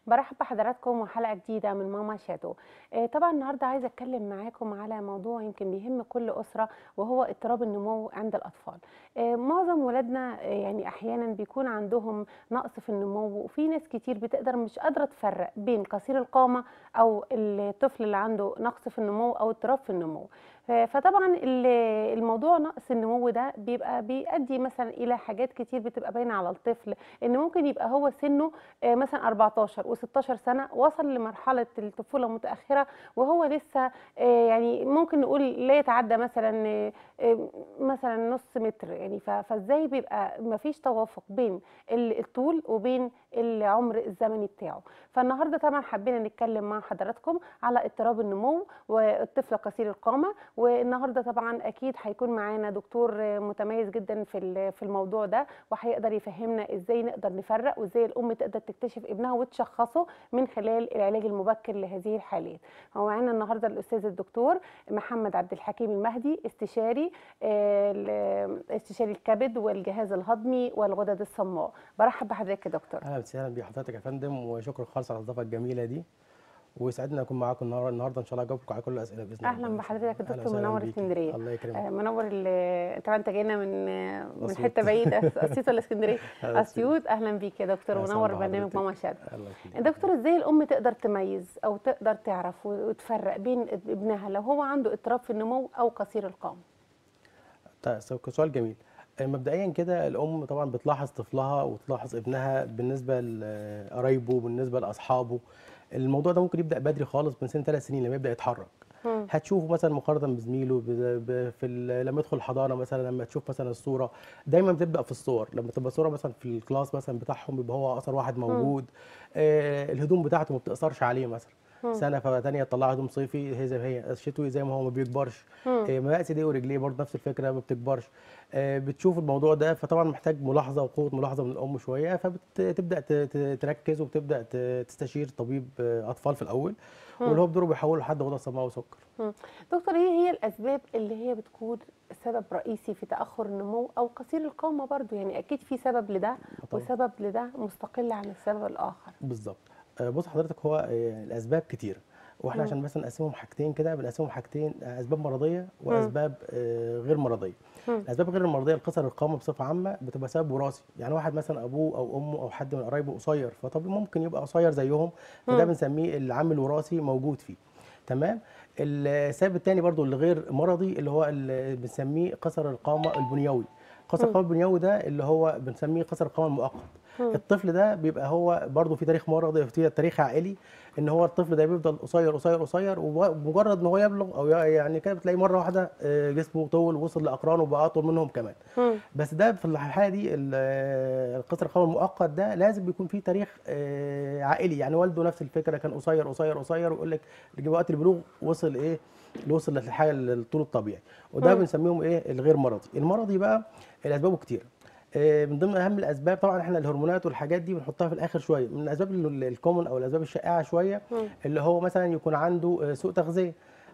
برحب بحضراتكم وحلقة جديدة من ماما شادو آه، طبعا النهاردة عايزة أتكلم معاكم على موضوع يمكن بيهم كل أسرة وهو اضطراب النمو عند الأطفال آه، معظم ولادنا آه، يعني أحيانا بيكون عندهم نقص في النمو وفي ناس كتير بتقدر مش قادرة تفرق بين قصير القامة أو الطفل اللي عنده نقص في النمو أو اضطراب في النمو ف- فطبعا ال- الموضوع نقص النمو ده بيبقى بيؤدي مثلا الى حاجات كتير بتبقى باينه على الطفل ان ممكن يبقى هو سنه آه، مثلا 14 و16 سنه وصل لمرحله الطفوله المتاخره وهو لسه آه، يعني ممكن نقول لا يتعدى مثلا آه، آه، مثلا نص متر يعني ف- فازاي بيبقى ما فيش توافق بين ال- الطول وبين العمر الزمني بتاعه فالنهارده طبعا حبينا نتكلم مع حضراتكم على اضطراب النمو والطفل قصير القامه والنهارده طبعا اكيد هيكون معانا دكتور متميز جدا في ال- في الموضوع ده وهيقدر يفهمنا ازاي نقدر نفرق وازاي الام تقدر تكتشف ابنها وتشخصه من خلال العلاج المبكر لهذه الحالات هو معانا النهارده الاستاذ الدكتور محمد عبد الحكيم المهدي استشاري آه، ال- استشاري الكبد والجهاز الهضمي والغدد الصماء برحب بحضرتك يا دكتور اهلا وسهلا بحضرتك يا فندم وشكرا خالص على الاستضافه الجميله دي ويسعدني اكون معاكم النهارده النهارده ان شاء الله اجاوبكم على كل الاسئله باذن الله اهلا بحضرتك يا أهلا دكتور وسهلا منور بيكي. اسكندريه الله يكرمك آه، منور ال- طبعا انت جاينا من من أسيوط. حته بعيده اسيوط ولا اسكندريه أسيوط. اسيوط اهلا بيك يا دكتور أهلا منور وسهلا برنامج بحضرتك. ماما شاد الله يخليك. دكتور ازاي الام تقدر تميز او تقدر تعرف وتفرق بين ابنها لو هو عنده اضطراب في النمو او قصير القامه طيب سو- سؤال جميل آه، مبدئيا كده الام طبعا بتلاحظ طفلها وتلاحظ ابنها بالنسبه لقرايبه بالنسبه لاصحابه الموضوع ده ممكن يبدا بدري خالص من سن ثلاث سنين لما يبدا يتحرك مم. هتشوفه مثلا مقارنه بزميله ب- ب- في ال- لما يدخل الحضانه مثلا لما تشوف مثلا الصوره دايما بتبدا في الصور لما تبقى صوره مثلا في الكلاس مثلا بتاعهم بيبقى هو اقصر واحد موجود آه الهدوم بتاعته ما بتقصرش عليه مثلا سنه فتانية تطلع هدوم صيفي هي زي ما هي الشتوي زي ما هو ما بيكبرش آه مقاس ايديه ورجليه برضه نفس الفكره ما بتكبرش آه بتشوف الموضوع ده فطبعا محتاج ملاحظه وقوه ملاحظه من الام شويه فبتبدا تركز وبتبدا ت- تستشير طبيب آه، اطفال في الاول واللي هو بدوره بيحوله لحد غدة صماء وسكر مم. دكتور ايه هي الاسباب اللي هي بتكون سبب رئيسي في تاخر النمو او قصير القامه برضو يعني اكيد في سبب لده طبعا. وسبب لده مستقل عن السبب الاخر بالظبط آه، بص حضرتك هو آه، الاسباب كتيره واحنا عشان بس نقسمهم حاجتين كده بنقسمهم حاجتين آه، اسباب مرضيه واسباب آه، غير مرضيه الاسباب غير المرضيه لقصر القامه بصفه عامه بتبقى سبب وراثي يعني واحد مثلا ابوه او امه او حد من قرايبه قصير فطبيعي ممكن يبقى قصير زيهم فده بنسميه العامل الوراثي موجود فيه تمام السبب الثاني برضو اللي غير مرضي اللي هو اللي بنسميه قصر القامه البنيوي قصر القامه البنيوي ده اللي هو بنسميه قصر القامه المؤقت الطفل ده بيبقى هو برضه في تاريخ مرضي في تاريخ عائلي ان هو الطفل ده بيفضل قصير قصير قصير ومجرد ان هو يبلغ او يعني كده بتلاقي مره واحده آه، جسمه طول وصل لاقرانه وبقى اطول منهم كمان مم. بس ده في الحاله دي ال- آه، القصر القامه المؤقت ده لازم بيكون فيه تاريخ آه، عائلي يعني والده نفس الفكره كان قصير قصير قصير ويقول لك يجي وقت البلوغ وصل ايه اللي وصل للحاجه للطول الطبيعي وده بنسميهم ايه الغير مرضي المرضي بقى الاسبابه كتير آه، من ضمن اهم الاسباب طبعا احنا الهرمونات والحاجات دي بنحطها في الاخر شويه من الاسباب ال- الكومن او الاسباب الشائعه شويه اللي هو مثلا يكون عنده آه، سوء تغذيه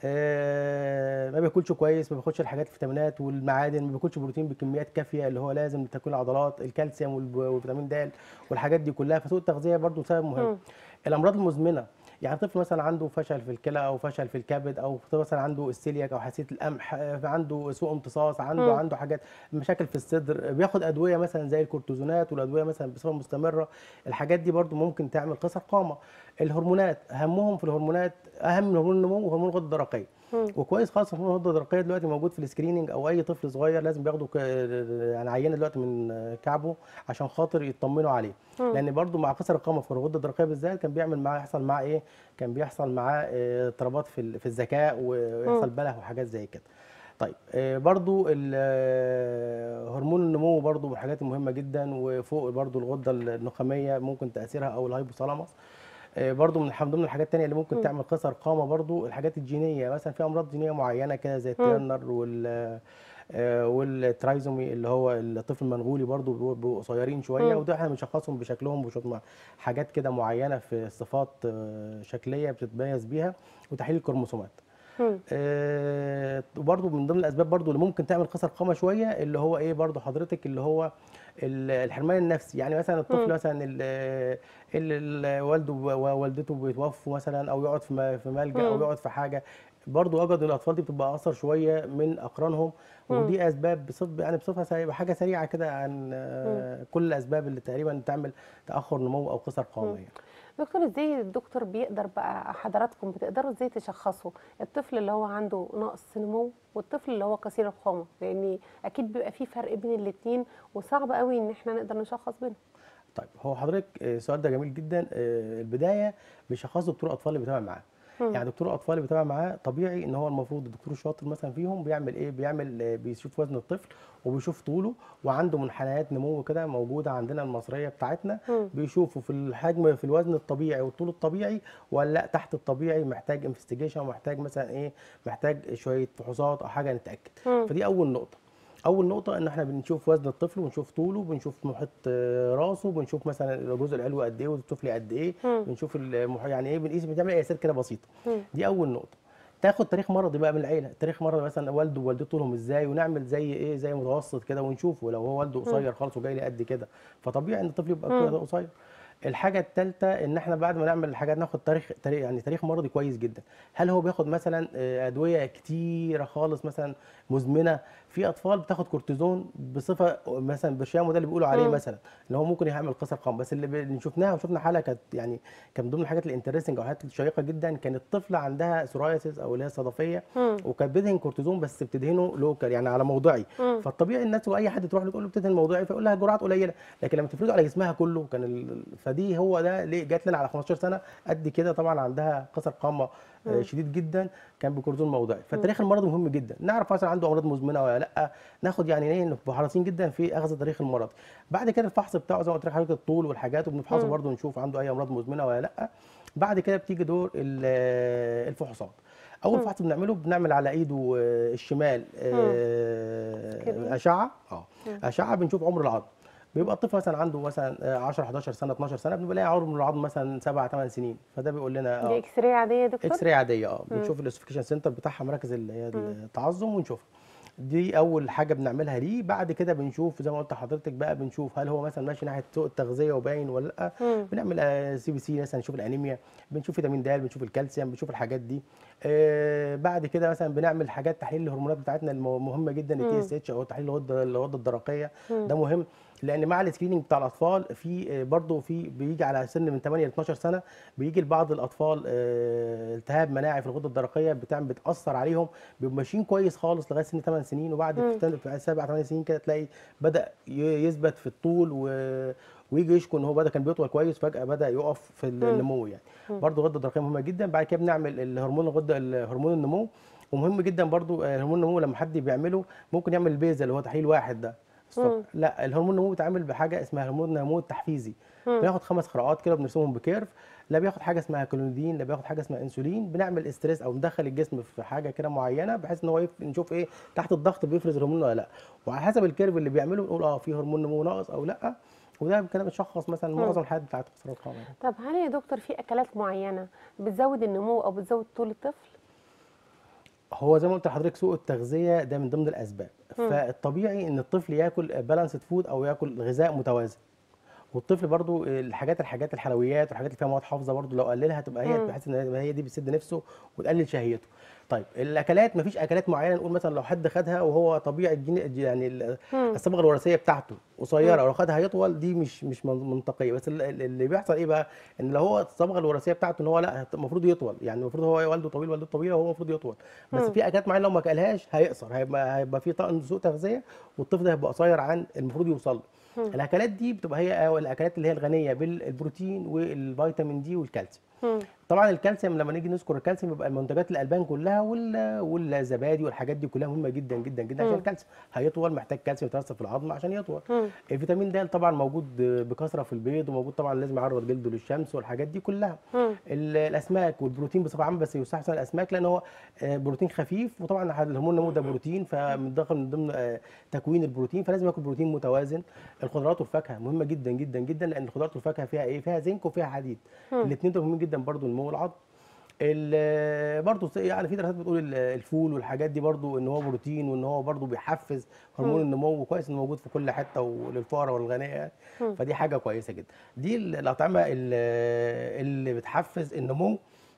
آه، ما بياكلش كويس ما بياخدش الحاجات الفيتامينات والمعادن ما بياكلش بروتين بكميات كافيه اللي هو لازم لتكوين العضلات الكالسيوم والب- والفيتامين د والحاجات دي كلها فسوء التغذيه برضو سبب مهم الامراض المزمنه يعني طفل مثلا عنده فشل في الكلى او فشل في الكبد او طفل مثلا عنده السيلياك او حساسيه القمح آه، عنده سوء امتصاص عنده عنده حاجات مشاكل في الصدر بياخد ادويه مثلا زي الكورتيزونات والادويه مثلا بصفه مستمره الحاجات دي برضو ممكن تعمل قصر قامه الهرمونات اهمهم في الهرمونات اهم من هرمون النمو هرمون الغده الدرقيه وكويس خالص هرمون الغده الدرقيه دلوقتي موجود في السكريننج او اي طفل صغير لازم بياخدوا ك- يعني عينه دلوقتي من كعبه عشان خاطر يطمنوا عليه لان برضو مع قصر القامه في الغده الدرقيه بالذات كان بيعمل معاه يحصل معاه ايه كان بيحصل معاه آه، اضطرابات في ال- في الذكاء ويحصل بله وحاجات زي كده طيب آه، برضو ال- آه، هرمون النمو برضو من الحاجات المهمه جدا وفوق برضو الغده النخاميه ممكن تاثيرها او الهايبوثالاموس آه، برضو من من ضمن الحاجات التانية اللي ممكن تعمل قصر قامة برضو الحاجات الجينية مثلا في أمراض جينية معينة كده زي التيرنر وال آه، والترايزومي اللي هو الطفل المنغولي برضو بيبقوا- بيبقوا قصيرين شوية وده احنا بنشخصهم بشكلهم وشوف مع حاجات كده معينة في صفات آه، شكلية بتتميز بيها وتحليل الكروموسومات مم. آه، وبرضو من ضمن الاسباب برضو اللي ممكن تعمل قصر قامه شويه اللي هو ايه برضو حضرتك اللي هو ال- الحرمان النفسي يعني مثلا الطفل مم. مثلا ال- اللي ال- والده ووالدته بيتوفوا مثلا او يقعد في م- في ملجأ او مم. يقعد في حاجه برضه وجدوا الاطفال دي بتبقى اثر شويه من اقرانهم مم. ودي اسباب بصف يعني بصفه سريعه حاجه سريعه كده عن آه، كل الاسباب اللي تقريبا تعمل تاخر نمو او قصر قامه مم. يعني. دكتور ازاي الدكتور بيقدر بقى حضراتكم بتقدروا ازاي تشخصوا الطفل اللي هو عنده نقص نمو والطفل اللي هو قصير القامه لان اكيد بيبقى في فرق بين الاثنين وصعب قوي ان احنا نقدر نشخص بينهم طيب هو حضرتك آه، السؤال ده جميل جدا آه، البدايه بيشخصوا دكتور الاطفال اللي بيتابع معاه مم. يعني دكتور الاطفال اللي بيتابع معاه طبيعي ان هو المفروض الدكتور الشاطر مثلا فيهم بيعمل ايه بيعمل آه، بيشوف وزن الطفل وبيشوف طوله وعنده منحنيات نمو كده موجوده عندنا المصريه بتاعتنا مم. بيشوفوا في الحجم في الوزن الطبيعي والطول الطبيعي ولا لا تحت الطبيعي محتاج انفستيجيشن ومحتاج مثلا ايه محتاج شويه فحوصات او حاجه نتاكد مم. فدي اول نقطه اول نقطه ان احنا بنشوف وزن الطفل ونشوف طوله بنشوف محيط آه، راسه بنشوف مثلا الجزء العلوي قد ايه والسفلي قد ايه مم. بنشوف المح... يعني ايه بنقيس بنعمل قياسات كده بسيطه مم. دي اول نقطه تاخد تاريخ مرضي بقى من العيله تاريخ مرضي مثلا والده ووالدته لهم ازاي ونعمل زي ايه زي متوسط كده ونشوفه لو هو والده قصير خالص وجاي لي قد كده فطبيعي ان الطفل يبقى مم. كده قصير الحاجه الثالثه ان احنا بعد ما نعمل الحاجات ناخد تاريخ تاريخ يعني تاريخ مرضي كويس جدا هل هو بياخد مثلا آه، ادويه كتيره خالص مثلا مزمنه في اطفال بتاخد كورتيزون بصفه مثلا برشام وده اللي بيقولوا عليه مم. مثلا ان هو ممكن يعمل قصر قام بس اللي ب- اللي شفناها وشفنا حاله كانت يعني كان من ضمن الحاجات الانترستنج او الحاجات الشيقه جدا كانت طفله عندها سورايسيس او اللي هي الصدفيه مم. وكانت بتدهن كورتيزون بس بتدهنه لوكال يعني على موضعي مم. فالطبيعي الناس واي حد تروح له تقول له بتدهن موضعي فيقول لها جرعات قليله لكن لما تفرضه على جسمها كله كان ال... فدي هو ده ليه جات لنا على 15 سنه قد كده طبعا عندها قصر قامه آه، مم. شديد جدا كان بكورتيزون موضعي فالتاريخ المرضي مهم جدا نعرف مثلا عنده امراض مزمنه ولا لا ناخد يعني ايه نبقى حريصين جدا في اخذ التاريخ المرضي بعد كده الفحص بتاعه زي ما قلت لك حضرتك الطول والحاجات وبنفحصه مم. برده نشوف عنده اي امراض مزمنه ولا لا بعد كده بتيجي دور ال- الفحوصات اول مم. فحص بنعمله بنعمل على ايده آه، الشمال آه، سكرين. اشعه اه مم. اشعه بنشوف عمر العظم بيبقى الطفل مثلا عنده مثلا آه، 10 11 سنه 12 سنه بنبقى نلاقي عمر العظم مثلا 7 8 سنين فده بيقول لنا دي اه اكس راي عاديه يا دكتور اكس راي عاديه اه مم. بنشوف الاستيفيكيشن سنتر بتاعها مراكز اللي هي مم. التعظم ونشوفها دي اول حاجه بنعملها ليه بعد كده بنشوف زي ما قلت لحضرتك بقى بنشوف هل هو مثلا ماشي ناحيه سوء التغذيه وباين ولا لا مم. بنعمل سي بي سي مثلا نشوف الانيميا بنشوف فيتامين د بنشوف الكالسيوم بنشوف الحاجات دي آه بعد كده مثلا بنعمل حاجات تحليل الهرمونات بتاعتنا المهمه جدا مم. التي اس اتش او تحليل الغده الغده الدرقيه مم. ده مهم لان مع السكريننج بتاع الاطفال في آه، برضه في بيجي على سن من 8 ل 12 سنه بيجي لبعض الاطفال آه، التهاب مناعي في الغده الدرقيه بتعمل بتاثر عليهم بيبقوا ماشيين كويس خالص لغايه سن 8 سنين وبعد مم. في في 7 8 سنين كده تلاقي بدا ي- يثبت في الطول و ويجي يشكو ان هو بدا كان بيطول كويس فجاه بدا يقف في مم. النمو يعني مم. برضه الغده الدرقيه مهمه جدا بعد كده بنعمل الهرمون الغده هرمون النمو ومهم جدا برضه آه، هرمون النمو لما حد بيعمله ممكن يعمل البيزا اللي هو تحليل واحد ده الصبح مم. لا الهرمون النمو بيتعمل بحاجه اسمها هرمون النمو التحفيزي مم. بناخد خمس قراءات كده بنرسمهم بكيرف لا بياخد حاجه اسمها كلونيدين لا بياخد حاجه اسمها انسولين بنعمل استريس او ندخل الجسم في حاجه كده معينه بحيث ان هو يف... نشوف ايه تحت الضغط بيفرز هرمون ولا لا وعلى حسب الكيرف اللي بيعمله نقول اه في هرمون نمو ناقص او لا وده كده بنشخص مثلا مم. معظم الحالات بتاعت قصر القامه يعني. طب هل يا دكتور في اكلات معينه بتزود النمو او بتزود طول الطفل هو زي ما قلت لحضرتك سوء التغذيه ده من ضمن الاسباب مم. فالطبيعي ان الطفل ياكل بالانسد فود او ياكل غذاء متوازن والطفل برضو الحاجات الحاجات الحلويات والحاجات اللي فيها مواد حافظه برضو لو قللها تبقى هي مم. بحيث ان هي دي بتسد نفسه وتقلل شهيته طيب الاكلات مفيش اكلات معينه نقول مثلا لو حد خدها وهو طبيعي الجين يعني ال- مم. الصبغه الوراثيه بتاعته قصيره مم. ولو خدها هيطول دي مش مش من- منطقيه بس ال- ال- اللي بيحصل ايه بقى ان لو هو الصبغه الوراثيه بتاعته ان هو لا المفروض يطول يعني المفروض هو والده طويل والدته طويله وهو المفروض يطول بس مم. في اكلات معينه لو ما اكلهاش هيقصر هيبقى هيبقى في طاقم سوء تغذيه والطفل ده هيبقى قصير عن المفروض يوصل له مم. الاكلات دي بتبقى هي الاكلات اللي هي الغنيه بالبروتين والفيتامين دي والكالسيوم مم. طبعا الكالسيوم لما نيجي نذكر الكالسيوم يبقى منتجات الالبان كلها وال- والزبادي والحاجات دي كلها مهمه جدا جدا جدا عشان مم. الكالسيوم هيطول محتاج كالسيوم يترسب في العظم عشان يطول مم. الفيتامين د طبعا موجود بكثره في البيض وموجود طبعا لازم يعرض جلده للشمس والحاجات دي كلها مم. ال- الاسماك والبروتين بصفه عامه بس يستحسن الاسماك لان هو آه، بروتين خفيف وطبعا الهرمون النمو ده بروتين فمن داخل من ضمن آه، تكوين البروتين فلازم ياكل بروتين متوازن الخضروات والفاكهه مهمه جدا جدا جدا لان الخضروات والفاكهه فيها ايه فيها زنك وفيها حديد مم. الاثنين دول مهمين جدا برضو لنمو العظم ال- برضه يعني في دراسات بتقول ال- الفول والحاجات دي برضه ان هو بروتين وان هو برضه بيحفز هرمون مم. النمو كويس انه موجود في كل حته وللفقراء والغنيه يعني مم. فدي حاجه كويسه جدا دي ال- الاطعمه ال- اللي بتحفز النمو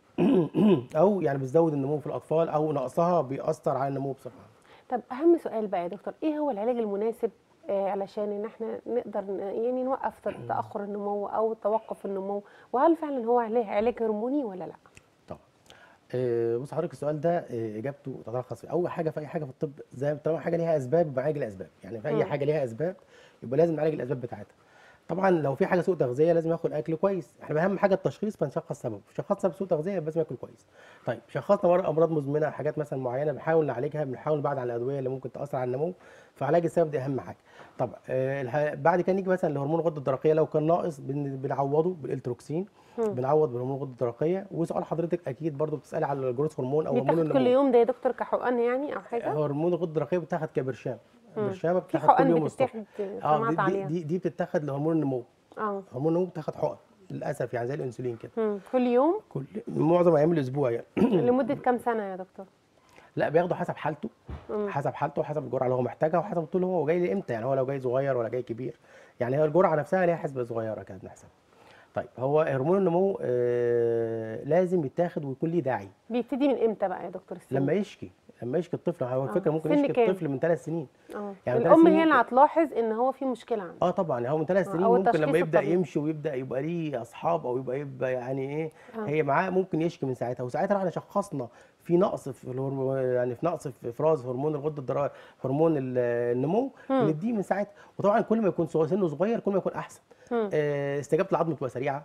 او يعني بتزود النمو في الاطفال او نقصها بيأثر على النمو بصفه عامه طب اهم سؤال بقى يا دكتور ايه هو العلاج المناسب آه، علشان ان احنا نقدر ن- يعني نوقف ت- تاخر النمو او توقف النمو وهل فعلا هو علاج علاج هرموني ولا لا طبعا آه، بص حضرتك السؤال ده آه، اجابته تتلخص في اول حاجه في اي حاجه في الطب زي طالما حاجه ليها اسباب يبقى نعالج الاسباب يعني في اي مم. حاجه ليها اسباب يبقى لازم نعالج الاسباب بتاعتها طبعا لو في حاجه سوء تغذيه لازم ياكل اكل كويس احنا اهم حاجه التشخيص فنشخص سبب شخصنا سبب سوء تغذيه يبقى لازم ياكل كويس طيب شخصنا مرض امراض مزمنه حاجات مثلا معينه بنحاول نعالجها بنحاول نبعد عن الادويه اللي ممكن تاثر على النمو فعلاج السبب دي اهم حاجه طبعا آه، الح- بعد كده نيجي مثلا لهرمون الغده الدرقيه لو كان ناقص بن- بنعوضه بالالتروكسين مم. بنعوض بهرمون الغده الدرقيه وسؤال حضرتك اكيد برضو بتسالي على الجروث هرمون او هرمون بيتاخد كل النمو يوم ده يا دكتور كحقن يعني او حاجه هرمون الغده الدرقيه بتاخد كبرشام مم. برشامه في بتاخد كل حقن يوم الصبح بتتاخد اه سمعت دي, دي, عليها دي, دي بتتاخد لهرمون النمو اه هرمون النمو بتاخد حقن للاسف يعني زي الانسولين كده مم. كل يوم كل معظم ايام الاسبوع يعني لمده كام سنه يا دكتور لا بياخده حسب حالته مم. حسب حالته وحسب الجرعه اللي هو محتاجها وحسب الطول اللي هو جاي لي امتى يعني هو لو جاي صغير ولا جاي كبير يعني هي الجرعه نفسها ليها حسبه صغيره كده بنحسبها طيب هو هرمون النمو آه لازم يتاخد ويكون ليه داعي بيبتدي من امتى بقى يا دكتور السن لما يشكي لما يشكي الطفل هو آه. الفكره ممكن سن يشكي كام؟ الطفل من ثلاث سنين اه يعني ثلاث الام سنين هي اللي ممكن- هتلاحظ ان هو في مشكله عنده اه طبعا هو من ثلاث آه، سنين أو ممكن لما التشخيص يبدا الطبيعي. يمشي ويبدا يبقى ليه اصحاب او يبقى يبقى يعني ايه آه. هي معاه ممكن يشكي من ساعتها وساعتها احنا شخصنا في نقص في الهرمون يعني في نقص في افراز هرمون الغده الدرقيه هرمون ال- النمو مم. بنديه من ساعتها وطبعا كل ما يكون صغير- سنه صغير كل ما يكون احسن مم. آه استجابه العظم بتبقى سريعه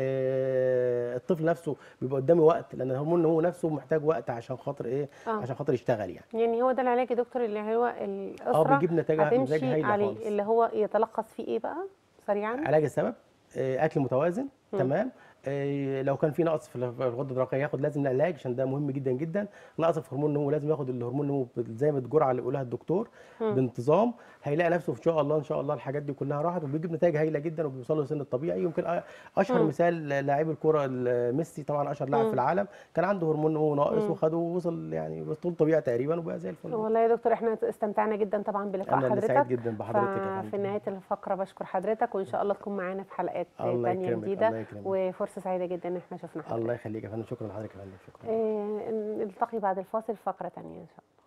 آه الطفل نفسه بيبقى قدامه وقت لان هرمون النمو نفسه محتاج وقت عشان خاطر ايه آه. عشان خاطر يشتغل يعني يعني هو ده العلاج يا دكتور اللي هو الاسره بيجيب نتائج- نتائج هتمشي هايلة عليه خالص. اللي هو يتلخص فيه ايه بقى سريعا علاج السبب آه، اكل متوازن مم. تمام آه، لو كان في نقص في الغ- في الغده الدرقيه ياخد لازم العلاج عشان ده مهم جدا جدا نقص في هرمون النمو لازم ياخد الهرمون النمو بال- زي ما الجرعه اللي بيقولها الدكتور مم. بانتظام هيلاقي نفسه ان شاء الله ان شاء الله الحاجات دي كلها راحت وبيجيب نتائج هايله جدا وبيوصل له السن الطبيعي يمكن أ- اشهر مم. مثال لاعب الكره ال- ميسي طبعا اشهر لاعب مم. في العالم كان عنده هرمون نمو ناقص مم. وخده ووصل يعني بطول طبيعي تقريبا وبقى زي الفل والله يا دكتور احنا استمتعنا جدا طبعا بلقاء انا اللي حضرتك سعيد جدا بحضرتك يا ففي فندم نهايه الفقره بشكر حضرتك وان شاء الله تكون معانا في حلقات الله تانية يكرمك، جديده الله يكرمك. وفرصه سعيده جدا ان احنا شفنا حضرتك الله يخليك يا فندم شكرا لحضرتك يا فندم شكرا آه، نلتقي بعد الفاصل فقره تانية ان شاء الله